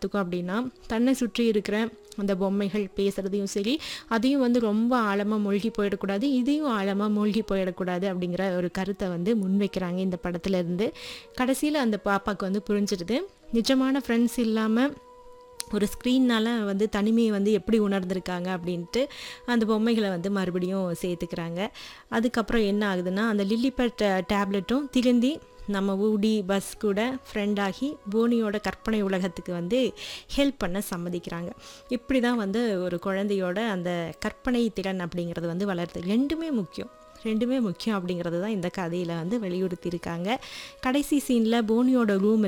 கற்றுக்கும் அப்படின்னா தன்னை சுற்றி இருக்கிற அந்த பொம்மைகள் பேசுகிறதையும் சரி அதையும் வந்து ரொம்ப ஆழமாக மூழ்கி போயிடக்கூடாது இதையும் ஆழமாக மூழ்கி போயிடக்கூடாது அப்படிங்கிற ஒரு கருத்தை வந்து முன்வைக்கிறாங்க இந்த படத்துல இருந்து கடைசியில் அந்த பாப்பாவுக்கு வந்து புரிஞ்சிடுது நிஜமான ஃப்ரெண்ட்ஸ் இல்லாமல் ஒரு ஸ்க்ரீன்னால் வந்து தனிமையை வந்து எப்படி உணர்ந்திருக்காங்க அப்படின்ட்டு அந்த பொம்மைகளை வந்து மறுபடியும் சேர்த்துக்கிறாங்க அதுக்கப்புறம் என்ன ஆகுதுன்னா அந்த லில்லிபட் டேப்லெட்டும் திருந்தி நம்ம ஊடி பஸ் கூட ஃப்ரெண்டாகி போனியோட கற்பனை உலகத்துக்கு வந்து ஹெல்ப் பண்ண சம்மதிக்கிறாங்க இப்படி தான் வந்து ஒரு குழந்தையோட அந்த கற்பனை திறன் அப்படிங்கிறது வந்து வளருது ரெண்டுமே முக்கியம் ரெண்டுமே முக்கியம் அப்படிங்கிறது தான் இந்த கதையில் வந்து வலியுறுத்தியிருக்காங்க கடைசி சீனில் போனியோட ரூம்